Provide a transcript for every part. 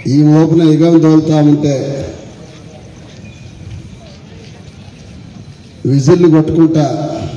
ఈ మోపున యుగం తోలుతా ఉంటే విజిల్లు కొట్టుకుంటా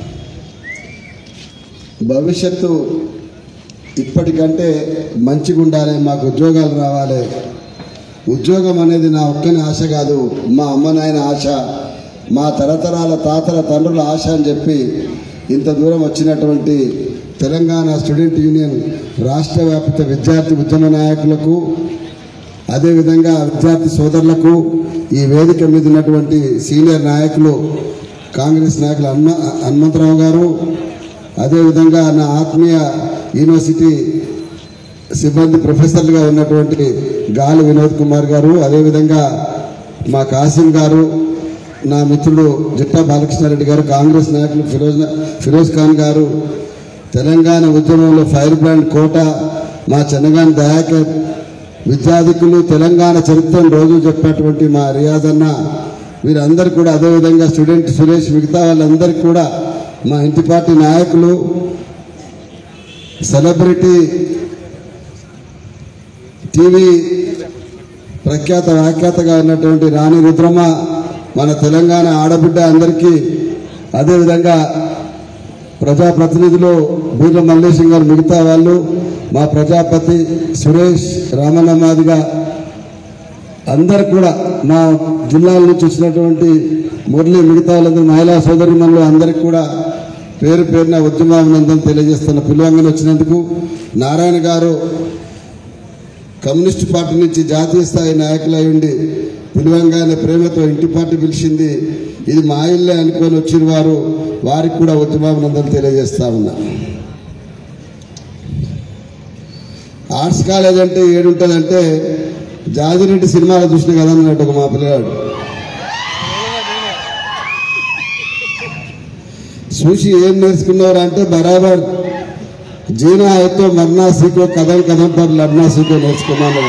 భవిష్యత్తు ఇప్పటికంటే మంచిగా ఉండాలి మాకు ఉద్యోగాలు రావాలి ఉద్యోగం అనేది నా ఒక్కని ఆశ కాదు మా అమ్మ నాయన ఆశ మా తరతరాల తాతల తండ్రుల ఆశ అని చెప్పి ఇంత దూరం వచ్చినటువంటి తెలంగాణ స్టూడెంట్ యూనియన్ రాష్ట్ర వ్యాప్త విద్యార్థి ఉద్యమ నాయకులకు అదేవిధంగా విద్యార్థి సోదరులకు ఈ వేదిక మీద ఉన్నటువంటి సీనియర్ నాయకులు కాంగ్రెస్ నాయకులు హన్మ హనుమంతరావు గారు అదేవిధంగా నా ఆత్మీయ యూనివర్సిటీ సిబ్బంది ప్రొఫెసర్లుగా ఉన్నటువంటి గాలి వినోద్ కుమార్ గారు అదేవిధంగా మా కాసిం గారు నా మిత్రుడు జిట్టా బాలకృష్ణారెడ్డి గారు కాంగ్రెస్ నాయకులు ఫిరోజ్ ఫిరోజ్ ఖాన్ గారు తెలంగాణ ఉద్యమంలో ఫైర్ బ్రాండ్ కోట మా చెన్నగాని దయాకర్ విద్యాధికులు తెలంగాణ చరిత్రను రోజు చెప్పినటువంటి మా రియాజ్ అన్న వీరందరూ కూడా అదేవిధంగా స్టూడెంట్ సురేష్ మిగతా వాళ్ళందరికీ కూడా మా ఇంటి పార్టీ నాయకులు సెలబ్రిటీ టీవీ ప్రఖ్యాత వ్యాఖ్యాతగా ఉన్నటువంటి రాణి రుద్రమ్మ మన తెలంగాణ ఆడబిడ్డ అందరికీ అదేవిధంగా ప్రజాప్రతినిధులు బీర్ల మల్లేశం గారు మిగతా వాళ్ళు మా ప్రజాపతి సురేష్ రామన్నమాదిగా అందరు కూడా మా జిల్లాల నుంచి వచ్చినటువంటి మురళి మిగతా వాళ్ళందరూ మహిళా సోదరిమణులు అందరికీ కూడా పేరు పేరున ఉద్యమాభినందన తెలియజేస్తున్న పిలువంగన వచ్చినందుకు నారాయణ గారు కమ్యూనిస్ట్ పార్టీ నుంచి జాతీయ స్థాయి నాయకులై ఉండి పిలువంగానే ప్రేమతో ఇంటి పార్టీ పిలిచింది ఇది మా ఇల్లే అనుకొని వచ్చిన వారు వారికి కూడా ఉద్యమాభినందనలు తెలియజేస్తా ఉన్నా ఆర్ట్స్ కాలేజ్ అంటే ఏడుంటుందంటే జాజిరెడ్డి సినిమాలో చూసిన కదా అన్నట్టు ఒక మా పిల్లగాడు చూసి ఏం నేర్చుకున్నారు అంటే బరాబర్ జీనా అయితే మర్నా సీకో కథం కథం పర్ లడ్నా సీకో నేర్చుకున్నాను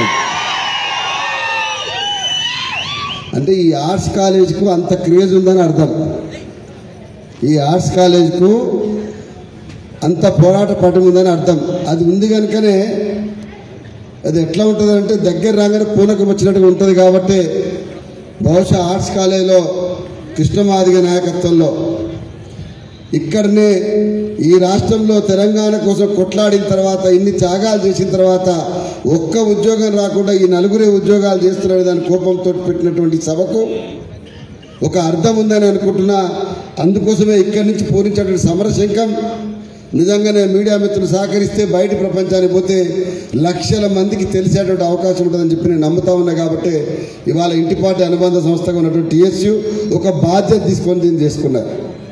అంటే ఈ ఆర్ట్స్ కాలేజ్కు అంత క్రేజ్ ఉందని అర్థం ఈ ఆర్ట్స్ కాలేజ్కు అంత పోరాట పటం ఉందని అర్థం అది ఉంది కనుకనే అది ఎట్లా ఉంటుంది అంటే దగ్గర రాగానే పూనకం వచ్చినట్టుగా ఉంటుంది కాబట్టి బహుశా ఆర్ట్స్ కాలేజీలో కృష్ణమాదిగ నాయకత్వంలో ఇక్కడనే ఈ రాష్ట్రంలో తెలంగాణ కోసం కొట్లాడిన తర్వాత ఇన్ని త్యాగాలు చేసిన తర్వాత ఒక్క ఉద్యోగం రాకుండా ఈ నలుగురే ఉద్యోగాలు చేస్తున్నారు దాని కోపంతో పెట్టినటువంటి సభకు ఒక అర్థం ఉందని అనుకుంటున్నా అందుకోసమే ఇక్కడి నుంచి పూరించేటువంటి సమరశంఖం నిజంగానే మీడియా మిత్రులు సహకరిస్తే బయట ప్రపంచానికి పోతే లక్షల మందికి తెలిసేటువంటి అవకాశం ఉంటుందని చెప్పి నేను నమ్ముతా ఉన్నా కాబట్టి ఇవాళ ఇంటిపాటి అనుబంధ సంస్థగా ఉన్నటువంటి టీఎస్యు ఒక బాధ్యత తీసుకొని దీన్ని చేసుకున్నారు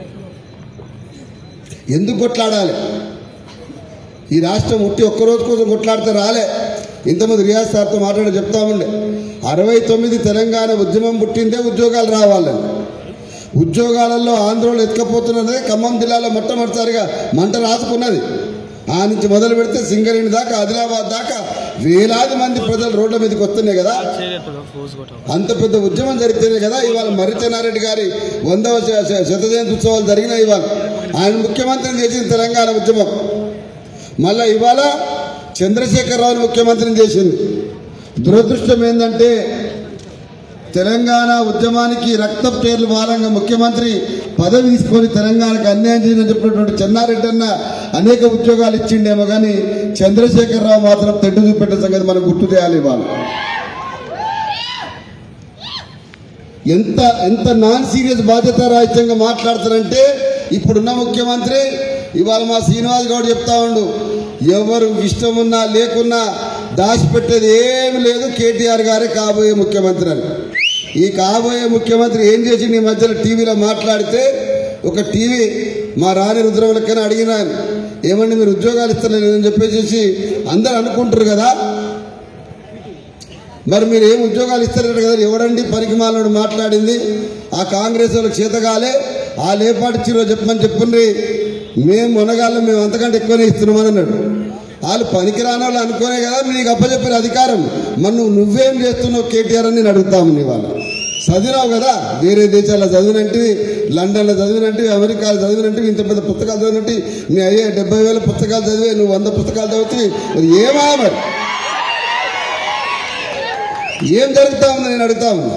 ఎందుకు కొట్లాడాలి ఈ రాష్ట్రం ఉట్టి ఒక్క రోజు కోసం కొట్లాడితే రాలే ఇంతమంది రియాజ్ సార్తో మాట్లాడి చెప్తా ఉండే అరవై తొమ్మిది తెలంగాణ ఉద్యమం పుట్టిందే ఉద్యోగాలు రావాలని ఉద్యోగాలలో ఆందోళన ఎత్తుకపోతున్నదే ఖమ్మం జిల్లాలో మొట్టమొదటిసారిగా మంట రాసుకున్నది ఆ నుంచి మొదలు పెడితే సింగరేణి దాకా ఆదిలాబాద్ దాకా వేలాది మంది ప్రజలు రోడ్ల మీదకి వస్తున్నాయి కదా అంత పెద్ద ఉద్యమం జరిగితేనే కదా ఇవాళ మర్రిచెన్నారెడ్డి గారి వందవ శ- శ- శత జయంతి ఉత్సవాలు జరిగినాయి ఇవాళ ఆయన ముఖ్యమంత్రిని చేసింది తెలంగాణ ఉద్యమం మళ్ళా ఇవాళ చంద్రశేఖరరావుని ముఖ్యమంత్రిని చేసింది దురదృష్టం ఏంటంటే తెలంగాణ ఉద్యమానికి రక్త పేర్లు వారంగా ముఖ్యమంత్రి పదవి తీసుకొని తెలంగాణకు అన్యాయం చేయని చెప్పినటువంటి చెన్నారెడ్డి అన్న అనేక ఉద్యోగాలు ఇచ్చిండేమో కానీ చంద్రశేఖరరావు మాత్రం తెడ్డు చూపెట్టిన సంగతి మనం గుర్తు చేయాలి వాళ్ళు ఎంత ఎంత నాన్ సీరియస్ బాధ్యత రాహిత్యంగా మాట్లాడతారంటే ఇప్పుడున్న ముఖ్యమంత్రి ఇవాళ మా శ్రీనివాస్ గౌడ్ చెప్తా ఉండు ఎవరు ఇష్టం ఉన్నా లేకున్నా దాచిపెట్టేది ఏమి లేదు కేటీఆర్ గారే కాబోయే ముఖ్యమంత్రి అని ఈ కాబోయే ముఖ్యమంత్రి ఏం చేసి ఈ మధ్యలో టీవీలో మాట్లాడితే ఒక టీవీ మా రాణి రుద్రములకైనా అడిగినాను ఏమండి మీరు ఉద్యోగాలు ఇస్తలేదని చెప్పేసి అందరు అనుకుంటారు కదా మరి మీరు ఏం ఉద్యోగాలు ఇస్తారు కదా ఎవడండి పనికిమాలను మాట్లాడింది ఆ కాంగ్రెస్ వాళ్ళకి చేతగాలే ఆ లేపాటి చీరో చెప్పమని చెప్పుండ్రి మేము మునగాళ్ళం మేము అంతకంటే ఎక్కువనే ఇస్తున్నామని అన్నాడు వాళ్ళు పనికిరాని వాళ్ళు అనుకోనే కదా నీకు అప్పచెప్పిన అధికారం మరి నువ్వు నువ్వేం చేస్తున్నావు కేటీఆర్ అని నేను అడుగుతాము నీ వాళ్ళు చదివినావు కదా వేరే దేశాల్లో చదివినంటే లండన్లో చదివినంటే అమెరికాలో చదివినంటే ఇంత పెద్ద పుస్తకాలు చదివినట్టు నీ అయ్యే డెబ్బై వేల పుస్తకాలు చదివే నువ్వు వంద పుస్తకాలు చదివితే మరి ఏమా మరి ఏం జరుగుతా ఉంది నేను అడుగుతా ఉన్నా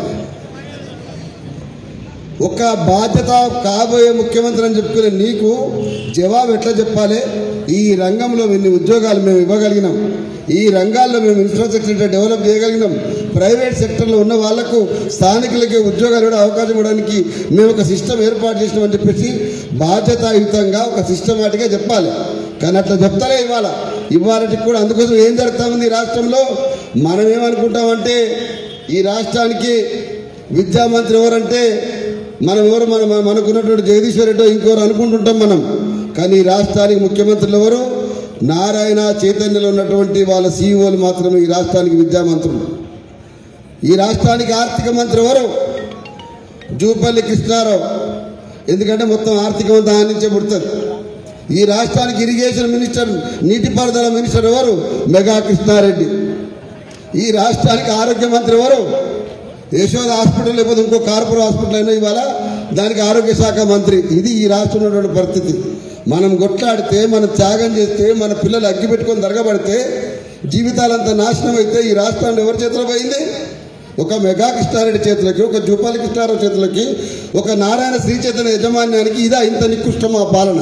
ఒక బాధ్యత కాబోయే ముఖ్యమంత్రి అని చెప్పుకునే నీకు జవాబు ఎట్లా చెప్పాలి ఈ రంగంలో ఇన్ని ఉద్యోగాలు మేము ఇవ్వగలిగినాం ఈ రంగాల్లో మేము ఇన్ఫ్రాస్ట్రక్చర్ డెవలప్ చేయగలిగినాం ప్రైవేట్ సెక్టర్లో ఉన్న వాళ్లకు స్థానికులకి ఉద్యోగాలు కూడా అవకాశం ఇవ్వడానికి మేము ఒక సిస్టమ్ ఏర్పాటు చేసినామని చెప్పేసి బాధ్యతాయుతంగా ఒక సిస్టమాటిక్గా చెప్పాలి కానీ అట్లా చెప్తారే ఇవాళ ఇవాళకి కూడా అందుకోసం ఏం జరుగుతా ఉంది ఈ రాష్ట్రంలో మనం ఏమనుకుంటామంటే ఈ రాష్ట్రానికి విద్యామంత్రి ఎవరంటే మనం ఎవరు మన మన- మనకున్నటువంటి జగదీశ్వర్ రెడ్డి ఇంకోరు అనుకుంటుంటాం మనం కానీ ఈ రాష్ట్రానికి ముఖ్యమంత్రులు ఎవరు నారాయణ చైతన్యలో ఉన్నటువంటి వాళ్ళ సీఈఓలు మాత్రమే ఈ రాష్ట్రానికి విద్యామంత్రులు ఈ రాష్ట్రానికి ఆర్థిక మంత్రి ఎవరు జూపల్లి కృష్ణారావు ఎందుకంటే మొత్తం ఆర్థికం అంతా ఆయన నుంచే పుడుతుంది ఈ రాష్ట్రానికి ఇరిగేషన్ మినిస్టర్ నీటిపారుదల మినిస్టర్ ఎవరు మెగా కృష్ణారెడ్డి ఈ రాష్ట్రానికి ఆరోగ్య మంత్రి ఎవరు యశోద హాస్పిటల్ లేకపోతే ఇంకో కార్పొరేట్ హాస్పిటల్ అయినా ఇవాళ దానికి ఆరోగ్య శాఖ మంత్రి ఇది ఈ రాష్ట్రంలో ఉన్నటువంటి పరిస్థితి మనం కొట్లాడితే మనం త్యాగం చేస్తే మన పిల్లలు అగ్గి పెట్టుకొని దరగబడితే జీవితాలంతా నాశనం అయితే ఈ రాష్ట్రాన్ని ఎవరి చేతిలో పోయింది ఒక మెగా కృష్ణారెడ్డి చేతులకి ఒక జూపాలి కృష్ణారావు చేతులకి ఒక నారాయణ శ్రీ చైతన్య యజమాన్యానికి ఇదా ఇంత నికృష్టం ఆ పాలన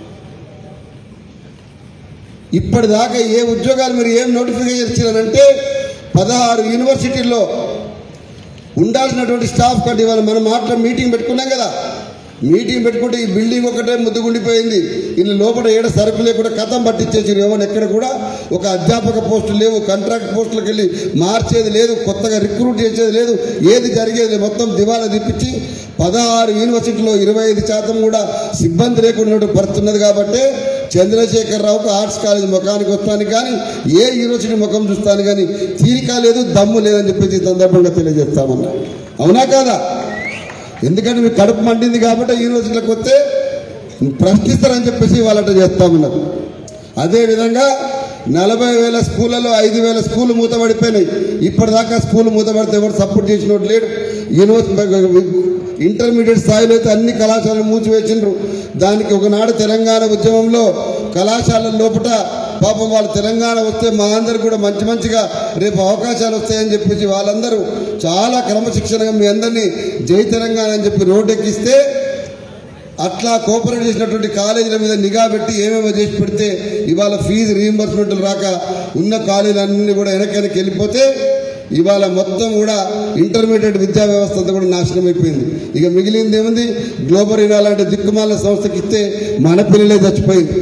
ఇప్పటిదాకా ఏ ఉద్యోగాలు మీరు ఏం నోటిఫికేషన్ ఇచ్చారంటే పదహారు యూనివర్సిటీల్లో ఉండాల్సినటువంటి స్టాఫ్ కంటే ఇవాళ మనం మాట్లా మీటింగ్ పెట్టుకున్నాం కదా మీటింగ్ పెట్టుకుంటే ఈ బిల్డింగ్ ఒకటే ముద్దుగుండిపోయింది ఇల్లు లోపల ఏడ సరుకు లేకుండా కథం పట్టించేసారు ఏమన్నా ఎక్కడ కూడా ఒక అధ్యాపక పోస్టులు లేవు కాంట్రాక్ట్ పోస్టులకు వెళ్ళి మార్చేది లేదు కొత్తగా రిక్రూట్ చేసేది లేదు ఏది జరిగేది లేదు. మొత్తం దివాలా తిప్పించి పదహారు యూనివర్సిటీలో ఇరవై ఐదు శాతం కూడా సిబ్బంది లేకుండా పడుతున్నది కాబట్టి చంద్రశేఖరరావుకు ఆర్ట్స్ కాలేజ్ ముఖానికి వస్తాను కానీ ఏ యూనివర్సిటీ ముఖం చూస్తాను కానీ తీరిక లేదు దమ్ము లేదని చెప్పేసి ఈ సందర్భంగా తెలియజేస్తామన్నా అవునా కాదా ఎందుకంటే మీకు కడుపు మండింది కాబట్టి యూనివర్సిటీలకు వస్తే ప్రశ్నిస్తారని చెప్పేసి వాళ్ళట చేస్తామన్నారు అదేవిధంగా నలభై వేల స్కూళ్ళలో ఐదు వేల స్కూళ్ళు మూతపడిపోయినాయి ఇప్పటిదాకా స్కూల్ మూతపడితే ఎవరు సపోర్ట్ చేసినోడు లేడు యూనివర్సిటీ ఇంటర్మీడియట్ స్థాయిలో అయితే అన్ని కళాశాలలు మూసివేసిండ్రు దానికి ఒకనాడు తెలంగాణ ఉద్యమంలో కళాశాలల లోపల పాపం వాళ్ళు తెలంగాణ వస్తే మా అందరికి కూడా మంచి మంచిగా రేపు అవకాశాలు వస్తాయని చెప్పేసి వాళ్ళందరూ చాలా క్రమశిక్షణగా మీ అందరినీ జై తెలంగాణ అని చెప్పి రోడ్డు ఎక్కిస్తే అట్లా కోఆపరేట్ చేసినటువంటి కాలేజీల మీద నిఘా పెట్టి ఏమేమో చేసి పెడితే ఇవాళ ఫీజు రీయింబర్స్మెంట్ రాక ఉన్న కాలేజీలన్నీ కూడా వెనక్కి వెనక్కి వెళ్ళిపోతే ఇవాళ మొత్తం కూడా ఇంటర్మీడియట్ విద్యా వ్యవస్థ అంతా కూడా నాశనం అయిపోయింది ఇక మిగిలింది ఏముంది గ్లోబల్ ఇరా లాంటి దిక్కుమాల సంస్థకి ఇస్తే మన పిల్లలే చచ్చిపోయింది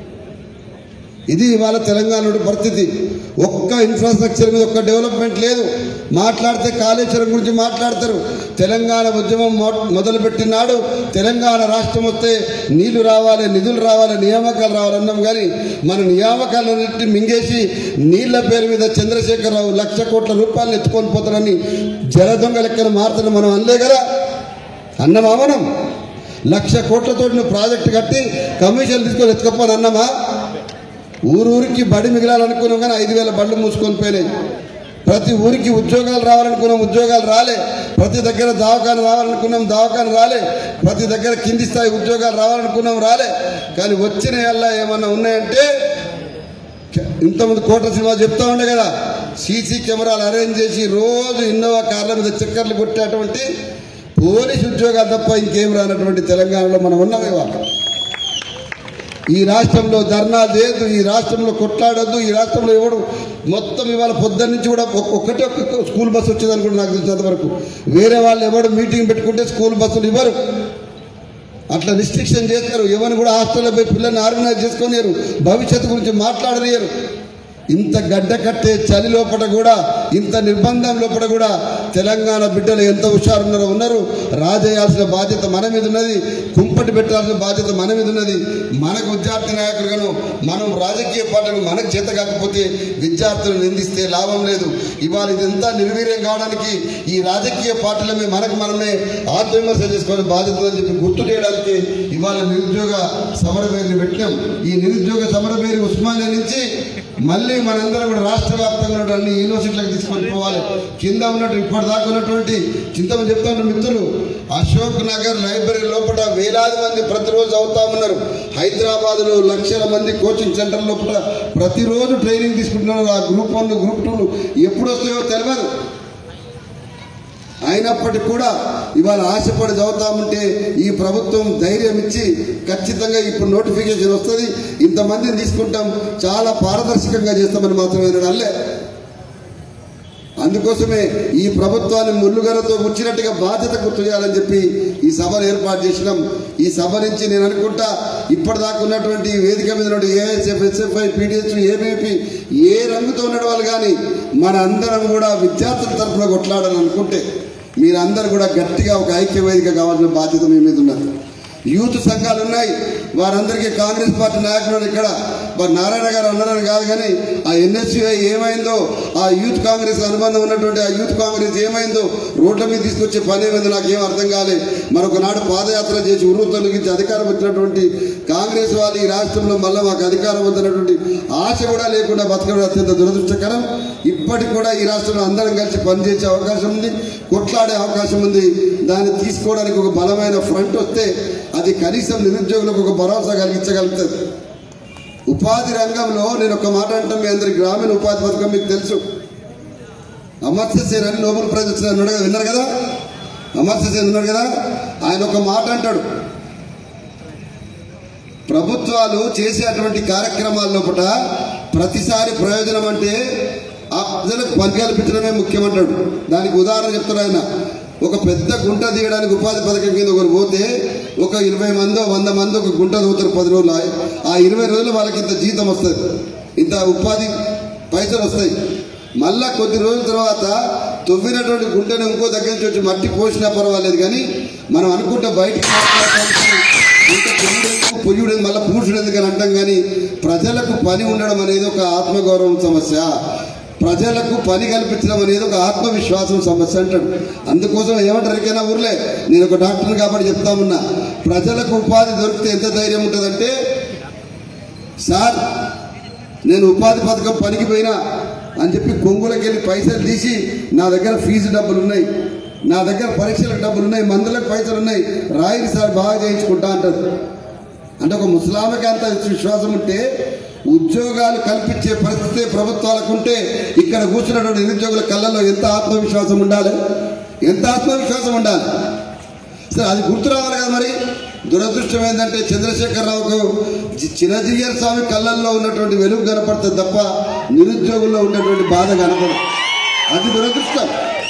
ఇది ఇవాళ తెలంగాణ పరిస్థితి ఒక్క ఇన్ఫ్రాస్ట్రక్చర్ మీద ఒక్క డెవలప్మెంట్ లేదు మాట్లాడితే కాళేశ్వరం గురించి మాట్లాడతారు తెలంగాణ ఉద్యమం మొ- మొదలుపెట్టినాడు తెలంగాణ రాష్ట్రం వస్తే నీళ్లు రావాలి నిధులు రావాలి నియామకాలు రావాలన్నాం కానీ మన నియామకాలన్నింటినీ మింగేసి నీళ్ల పేరు మీద చంద్రశేఖరరావు లక్ష కోట్ల రూపాయలు ఎత్తుకొని పోతారని జల దొంగ లెక్కన మారుతున్న మనం అనలే కదా అన్నమా మనం లక్ష కోట్లతో నువ్వు ప్రాజెక్టు కట్టి కమిషన్ తీసుకొని ఎత్తుకపోని అన్నమా ఊరూరికి బడి మిగిలాలనుకున్నాం కానీ ఐదు వేల బండ్లు మూసుకొని పోయినాయి ప్రతి ఊరికి ఉద్యోగాలు రావాలనుకున్నాం ఉద్యోగాలు రాలే ప్రతి దగ్గర దవాఖాన రావాలనుకున్నాం దవాఖాన రాలే ప్రతి దగ్గర కింది స్థాయి ఉద్యోగాలు రావాలనుకున్నాం రాలే కానీ వచ్చిన వల్ల ఏమన్నా ఉన్నాయంటే ఇంతమంది కోట సినిమా చెప్తా ఉండే కదా సీసీ కెమెరాలు అరేంజ్ చేసి రోజు ఇన్నోవా కార్ల మీద చక్కర్లు కొట్టేటువంటి పోలీస్ ఉద్యోగాలు తప్ప ఇంకేం రానటువంటి తెలంగాణలో మనం ఉన్నాం ఇవాళ ఈ రాష్ట్రంలో ధర్నా చేయొద్దు ఈ రాష్ట్రంలో కొట్లాడొద్దు ఈ రాష్ట్రంలో ఎవడు మొత్తం ఇవాళ పొద్దున్న నుంచి కూడా ఒక్- ఒక్కటే ఒక్క స్కూల్ బస్సు వచ్చేదని కూడా నాకు తెలిసినంత వరకు వేరే వాళ్ళు ఎవడు మీటింగ్ పెట్టుకుంటే స్కూల్ బస్సులు ఇవ్వరు అట్లా రిస్ట్రిక్షన్ చేస్తారు ఎవరిని కూడా హాస్టల్లో పోయి పిల్లల్ని ఆర్గనైజ్ చేసుకొనియరు భవిష్యత్తు గురించి మాట్లాడనియరు ఇంత గడ్డ కట్టే చలి లోపల కూడా ఇంత నిర్బంధం లోపల కూడా తెలంగాణ బిడ్డలు ఎంత హుషారున్నారో ఉన్నారు రాజేయాల్సిన బాధ్యత మన మీద ఉన్నది కుంపటి పెట్టాల్సిన బాధ్యత మన మీద ఉన్నది మనకు విద్యార్థి నాయకులుగాను మనం రాజకీయ పార్టీలు మనకు చేత కాకపోతే విద్యార్థులను నిందిస్తే లాభం లేదు ఇవాళ ఇదంతా నిర్వీర్యం కావడానికి ఈ రాజకీయ పార్టీలమే మనకు మనమే ఆత్మవిమర్శ చేసుకోవాల్సిన బాధ్యత అని చెప్పి గుర్తు చేయడానికి ఇవాళ నిరుద్యోగ సమరభేరిని పెట్టినాం ఈ నిరుద్యోగ సమరభేరి ఉస్మానియా నుంచి మళ్ళీ మనందరం కూడా రాష్ట్ర వ్యాప్తంగా ఉన్న అన్ని యూనివర్సిటీలకు తీసుకొని పోవాలి కింద ఉన్నట్టు ఇప్పటిదాకా ఉన్నటువంటి చింతమని చెప్తాను మిత్రులు అశోక్ నగర్ లైబ్రరీ లోపల వేలాది మంది ప్రతిరోజు అవుతా ఉన్నారు హైదరాబాద్లో లక్షల మంది కోచింగ్ సెంటర్ లోపల ప్రతిరోజు ట్రైనింగ్ తీసుకుంటున్నారు ఆ గ్రూప్ వన్ గ్రూప్ టూ ఎప్పుడు వస్తాయో తెలియదు అయినప్పటికీ కూడా ఇవాళ ఆశపడి చదువుతామంటే ఈ ప్రభుత్వం ధైర్యం ఇచ్చి ఖచ్చితంగా ఇప్పుడు నోటిఫికేషన్ వస్తుంది ఇంతమందిని తీసుకుంటాం చాలా పారదర్శకంగా చేస్తామని మాత్రమే నేను అల్లే అందుకోసమే ఈ ప్రభుత్వాన్ని ముళ్ళుగరతో ముచ్చినట్టుగా బాధ్యత గుర్తు చేయాలని చెప్పి ఈ సభను ఏర్పాటు చేసినాం ఈ సభ నుంచి నేను అనుకుంటా ఇప్పటిదాకా ఉన్నటువంటి ఈ వేదిక మీద ఉన్న ఏఎస్ఎఫ్ ఎస్ఎఫ్ఐ పీడిఎస్ ఏబీపీ ఏ రంగుతో ఉన్న వాళ్ళు కానీ మన అందరం కూడా విద్యార్థుల తరఫున కొట్లాడాలని అనుకుంటే మీరందరూ కూడా గట్టిగా ఒక ఐక్య వేదిక కావాల్సిన బాధ్యత మీ మీద ఉన్నది యూత్ సంఘాలు ఉన్నాయి వారందరికీ కాంగ్రెస్ పార్టీ నాయకులు ఇక్కడ మరి నారాయణ గారు అన్నారని కాదు కానీ ఆ ఎన్ఎస్యుఐ ఏమైందో ఆ యూత్ కాంగ్రెస్ అనుబంధం ఉన్నటువంటి ఆ యూత్ కాంగ్రెస్ ఏమైందో రోడ్ల మీద తీసుకొచ్చే పని ఏమైందో నాకేం అర్థం కాలే మరొక నాడు పాదయాత్ర చేసి ఉరువు తొలగించి అధికారం వచ్చినటువంటి కాంగ్రెస్ వాళ్ళు ఈ రాష్ట్రంలో మళ్ళీ మాకు అధికారం వద్దన్నటువంటి ఆశ కూడా లేకుండా బతకడం అత్యంత దురదృష్టకరం ఇప్పటికి కూడా ఈ రాష్ట్రంలో అందరం కలిసి పనిచేసే అవకాశం ఉంది కొట్లాడే అవకాశం ఉంది దాన్ని తీసుకోవడానికి ఒక బలమైన ఫ్రంట్ వస్తే అది కనీసం నిరుద్యోగులకు ఒక భరోసా కలిగించగలుగుతుంది ఉపాధి రంగంలో నేను ఒక మాట అంటాం మీ అందరి గ్రామీణ ఉపాధి పథకం మీకు తెలుసు అమర్త్య సేన్ అని నోబెల్ ప్రైజ్ వచ్చిన ఉన్నాడు కదా విన్నారు కదా అమర్త్య సేన్ ఉన్నాడు కదా ఆయన ఒక మాట అంటాడు ప్రభుత్వాలు చేసేటువంటి కార్యక్రమాల లోపల ప్రతిసారి ప్రయోజనం అంటే ఆ ప్రజలకు పని కల్పించడమే ముఖ్యమంటాడు దానికి ఉదాహరణ చెప్తాడు ఆయన ఒక పెద్ద గుంట తీయడానికి ఉపాధి పథకం కింద ఒకరు పోతే ఒక ఇరవై మందో వంద మంది ఒక గుంట తవ్వుతారు పది రోజులు ఆ ఇరవై రోజులు వాళ్ళకి ఇంత జీతం వస్తుంది ఇంత ఉపాధి పైసలు వస్తాయి మళ్ళా కొద్ది రోజుల తర్వాత తవ్వినటువంటి గుంటను ఇంకో దగ్గర నుంచి వచ్చి మట్టి పోసినా పర్వాలేదు కానీ మనం అనుకుంటే బయటికి మాట్లాడటానికి ఇంత పొయ్యుడు పొయ్యుడు మళ్ళీ పూడ్చుడు ఎందుకని అంటాం కానీ ప్రజలకు పని ఉండడం అనేది ఒక ఆత్మగౌరవం సమస్య ప్రజలకు పని కల్పించడం అనేది ఒక ఆత్మవిశ్వాసం సమస్య అంటాడు అందుకోసం ఏమంటారు ఎక్కడైనా ఊర్లే నేను ఒక డాక్టర్ కాబట్టి చెప్తా ఉన్నా ప్రజలకు ఉపాధి దొరికితే ఎంత ధైర్యం ఉంటుందంటే సార్ నేను ఉపాధి పథకం పనికి పోయినా అని చెప్పి కొంగులకి వెళ్ళి పైసలు తీసి నా దగ్గర ఫీజు డబ్బులు ఉన్నాయి నా దగ్గర పరీక్షలకు డబ్బులు ఉన్నాయి మందులకు పైసలు ఉన్నాయి రాయిని సార్ బాగా చేయించుకుంటా అంటారు అంటే ఒక ముస్లాంకి అంత విశ్వాసం ఉంటే ఉద్యోగాలు కల్పించే పరిస్థితి ప్రభుత్వాలకు ఉంటే ఇక్కడ కూర్చున్నటువంటి నిరుద్యోగుల కళ్ళల్లో ఎంత ఆత్మవిశ్వాసం ఉండాలి ఎంత ఆత్మవిశ్వాసం ఉండాలి సరే అది గుర్తు రావాలి కదా మరి దురదృష్టం ఏంటంటే చంద్రశేఖరరావుకు చి- చిరంజీవి స్వామి కళ్ళల్లో ఉన్నటువంటి వెలుగు కనపడుతుంది తప్ప నిరుద్యోగుల్లో ఉన్నటువంటి బాధ కనపడదు అది దురదృష్టం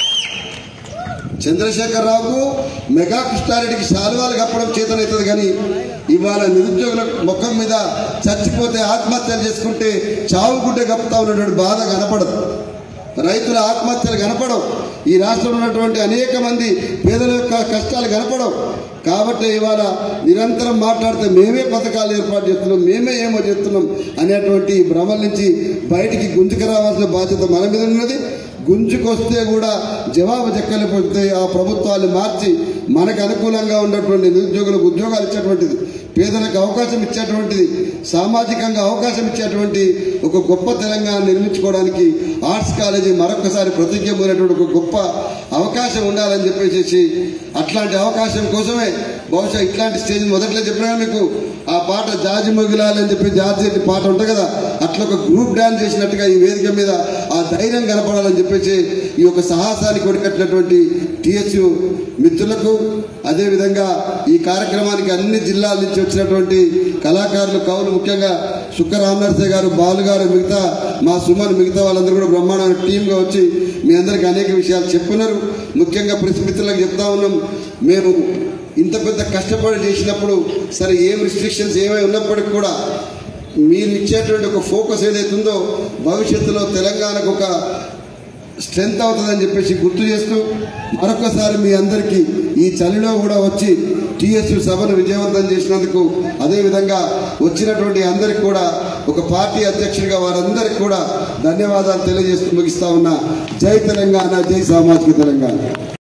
చంద్రశేఖరరావుకు మెగా కృష్ణారెడ్డికి శాలువాలు కప్పడం చేతనవుతుంది కానీ ఇవాళ నిరుద్యోగుల ముఖం మీద చచ్చిపోతే ఆత్మహత్యలు చేసుకుంటే చావు గుడ్డే కప్పుతా ఉన్నటువంటి బాధ కనపడదు రైతుల ఆత్మహత్యలు కనపడవు ఈ రాష్ట్రంలో ఉన్నటువంటి అనేక మంది పేదల యొక్క కష్టాలు కనపడవు కాబట్టి ఇవాళ నిరంతరం మాట్లాడితే మేమే పథకాలు ఏర్పాటు చేస్తున్నాం మేమే ఏమో చేస్తున్నాం అనేటువంటి భ్రమల నుంచి బయటికి గుంజుకు రావాల్సిన బాధ్యత మన మీద ఉన్నది గుంజుకొస్తే కూడా జవాబు చెక్కలేకపోతే ఆ ప్రభుత్వాన్ని మార్చి మనకు అనుకూలంగా ఉన్నటువంటి నిరుద్యోగులకు ఉద్యోగాలు ఇచ్చేటువంటిది పేదలకు అవకాశం ఇచ్చేటువంటిది సామాజికంగా అవకాశం ఇచ్చేటువంటి ఒక గొప్ప తెలంగాణ నిర్మించుకోవడానికి ఆర్ట్స్ కాలేజీ మరొకసారి ప్రతిజ్ఞమైనటువంటి ఒక గొప్ప అవకాశం ఉండాలని చెప్పేసి అట్లాంటి అవకాశం కోసమే బహుశా ఇట్లాంటి స్టేజ్ మొదట్లో చెప్పినా మీకు ఆ పాట జాజి మొగిలాలని చెప్పి జార్జి రెడ్డి పాట ఉంటుంది కదా అట్లా ఒక గ్రూప్ డాన్స్ చేసినట్టుగా ఈ వేదిక మీద ఆ ధైర్యం కనపడాలని చెప్పేసి ఈ యొక్క సాహసానికి ఒడికట్టినటువంటి టిహెచ్యు మిత్రులకు అదేవిధంగా ఈ కార్యక్రమానికి అన్ని జిల్లాల నుంచి వచ్చినటువంటి కళాకారులు కవులు ముఖ్యంగా సుక్క రామనరసయ్య గారు బాలు గారు మిగతా మా సుమన్ మిగతా వాళ్ళందరూ కూడా బ్రహ్మాండమైన టీంగా వచ్చి మీ అందరికీ అనేక విషయాలు చెప్పున్నారు ముఖ్యంగా ప్రెస్ మిత్రులకు చెప్తా ఉన్నాం మేము ఇంత పెద్ద కష్టపడి చేసినప్పుడు సరే ఏం రిస్ట్రిక్షన్స్ ఏమై ఉన్నప్పటికీ కూడా మీరు ఇచ్చేటువంటి ఒక ఫోకస్ ఏదైతే ఉందో భవిష్యత్తులో తెలంగాణకు ఒక స్ట్రెంత్ అవుతుందని చెప్పేసి గుర్తు చేస్తూ మరొకసారి మీ అందరికీ ఈ చలిలో కూడా వచ్చి టీఎస్యు సభను విజయవంతం చేసినందుకు అదేవిధంగా వచ్చినటువంటి అందరికి కూడా ఒక పార్టీ అధ్యక్షుడిగా వారందరికీ కూడా ధన్యవాదాలు తెలియజేస్తూ ముగిస్తా ఉన్నా జై తెలంగాణ జై సామాజిక తెలంగాణ